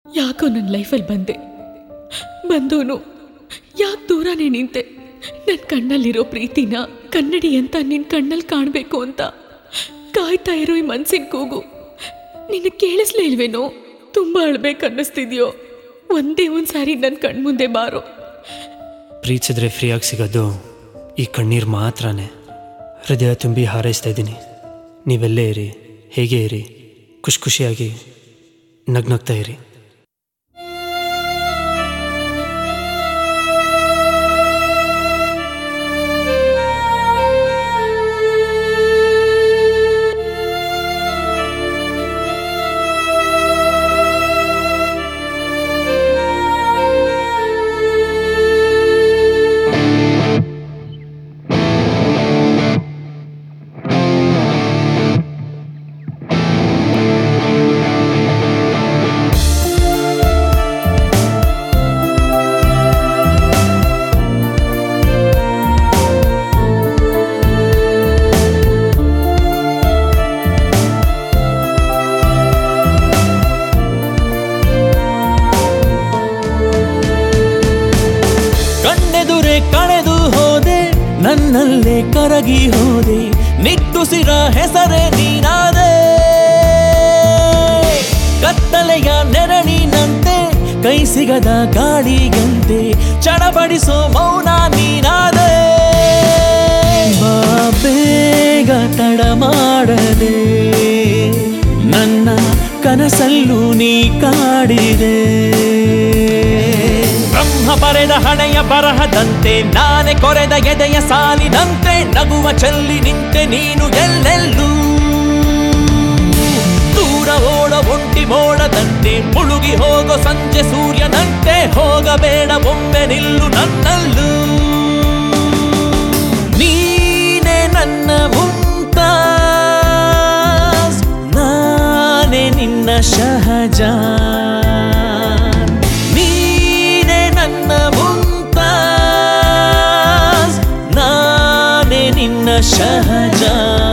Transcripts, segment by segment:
ಯಾಕೋ ನನ್ನ ಲೈಫಲ್ಲಿ ಬಂದೆ ಬಂದೋನು ಯಾಕೆ ದೂರನೇ ನಿಂತೆ ನನ್ನ ಕಣ್ಣಲ್ಲಿರೋ ಪ್ರೀತಿನ ಕನ್ನಡಿ ಅಂತ ನಿನ್ನ ಕಣ್ಣಲ್ಲಿ ಕಾಣಬೇಕು ಅಂತ ಕಾಯ್ತಾ ಇರೋ ಈ ಮನ್ಸಿನ ಕೂಗು ನಿನಗೆ ಕೇಳಿಸ್ಲೇ ಇಲ್ವೇನೋ ತುಂಬ ಅಳ್ಬೇಕು ಅನ್ನಿಸ್ತಿದ್ಯೋ ಒಂದೇ ಒಂದು ಸಾರಿ ನನ್ನ ಕಣ್ಮುಂದೆ ಬಾರೋ ಪ್ರೀತಿಸಿದ್ರೆ ಫ್ರೀಯಾಗಿ ಸಿಗೋದು ಈ ಕಣ್ಣೀರು ಮಾತ್ರನೇ ಹೃದಯ ತುಂಬಿ ಹಾರೈಸ್ತಾ ಇದ್ದೀನಿ ನೀವೆಲ್ಲೇ ಇರಿ ಹೇಗೆ ಇರಿ ಖುಷಿ ಖುಷಿಯಾಗಿ ನಗ್ನಗ್ತಾ ಇರಿ ಕಣ್ಣೆದುರೆ ಕಳೆದು ಹೋದೆ ನನ್ನಲ್ಲೇ ಕರಗಿ ಹೋದೆ ನಿಟ್ಟುಸಿರ ಹೆಸರೇ ನೀನಾದೆ ಕತ್ತಲೆಯ ನೆರಳಿನಂತೆ ಕೈ ಸಿಗದ ಗಾಳಿಗಂತೆ ಚಡಬಡಿಸೋ ಮೌನ ನೀನಾದೆ ಬಾ ಬೇಗ ತಡ ಮಾಡದೆ ನನ್ನ ಕನಸಲ್ಲೂ ನೀ ಕಾಡಿದೆ ಬ್ರಹ್ಮ ಬರೆದ ಹಣೆಯ ಬರಹದಂತೆ ನಾನೇ ಕೊರೆದ ಎದೆಯ ಸಾಲಿನಂತೆ ನಗುವ ಚೆಲ್ಲಿ ನಿಂತೆ ನೀನು ಎಲ್ಲೆಲ್ಲೂ ದೂರ ಓಡ ಒಂಟಿ ಮೋಡದಂತೆ ಮುಳುಗಿ ಹೋಗೋ ಸಂಜೆ ಸೂರ್ಯನಂತೆ ಹೋಗಬೇಡ ಒಮ್ಮೆ ನಿಲ್ಲು ನನ್ನಲ್ಲೂ ನೀನೆ ನನ್ನ ಮುಂತಾಸ್ ನಾನೇ ನಿನ್ನ ಶಹಜಾನ್ ನೀನೆ ನನ್ನ ಮುಂತಾಸ್ ನಾನೇ ನಿನ್ನ ಶಹಜಾನ್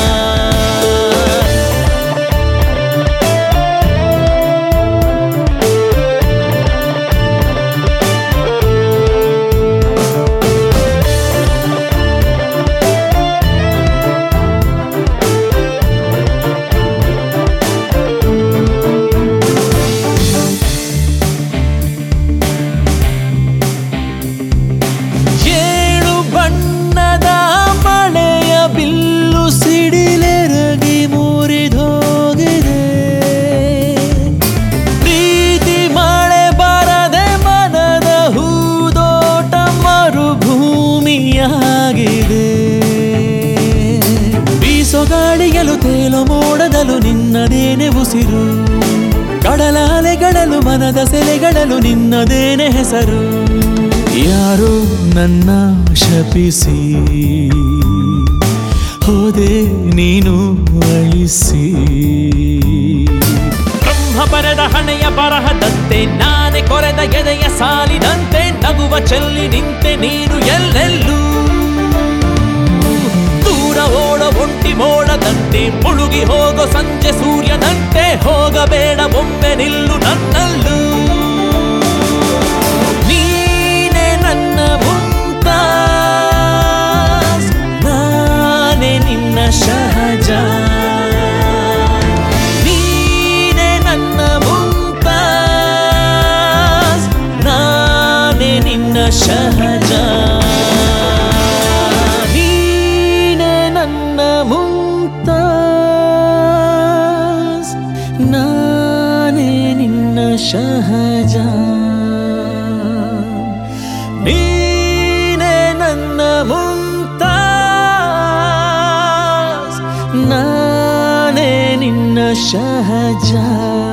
ಏಳು ಬಣ್ಣದ ಮಳೆಯ ಬಿಲ್ಲು ಸಿಡಿಲೆರಗಿ ಮುರಿದೋಗಿದೆ ಪ್ರೀತಿ ಮಳೆ ಬರದೆ ಮನದ ಹೂದೋಟ ಮರುಭೂಮಿಯಾಗಿದೆ ಬೀಸೋ ಗಾಳಿಯಲು ತೇಲೋ ಮೋಡದಲು ನಿನ್ನದೇನೆ ಉಸಿರು ಕಡಲಾಲೆಗಳಲು ಮನದ ಸೆಲೆಗಳಲು ನಿನ್ನದೇನೆ ಹೆಸರು ಯಾರೋ ನನ್ನ ಶಪಿಸಿ ಹೋದೆ ನೀನು ಅಳಿಸಿ ಬ್ರಹ್ಮ ಬರೆದ ಹಣೆಯ ಬರಹದಂತೆ ನಾನೇ ಕೊರೆದ ಎದೆಯ ಸಾಲಿನಂತೆ ನಗುವ ಚೆಲ್ಲಿ ನಿಂತೆ ನೀನು ಎಲ್ಲೆಲ್ಲೂ ದೂರ ಓಡ ಒಂಟಿ ಮೋಡದಂತೆ ಮುಳುಗಿ ಹೋಗೋ ಸಂಜೆ ಸೂರ್ಯನಂತೆ ಹೋಗಬೇಡ ಒಮ್ಮೆ ನಿಲ್ಲು ನನ್ನಲ್ಲೂ ನೀನೆ ನನ್ನ ಮುಂತಾಸ್ ನಾನೇ ನಿನ್ನ ಶಹಜಾನ್ ನೀನೆ ನನ್ನ ಮುಂತಾಸ್ ನಾನೇ ನಿನ್ನ ಶಹಜಾನ್ ನೀನೆ ನನ್ನ ಮುಂತಾಸ್ ನಾನೇ ನಿನ್ನ ಶಹಜಾನ್ ನೀನೆ ನನ್ನ ಮುಂತಾಸ್ ನಾನೇ ನಿನ್ನ ಶಹಜಾನ್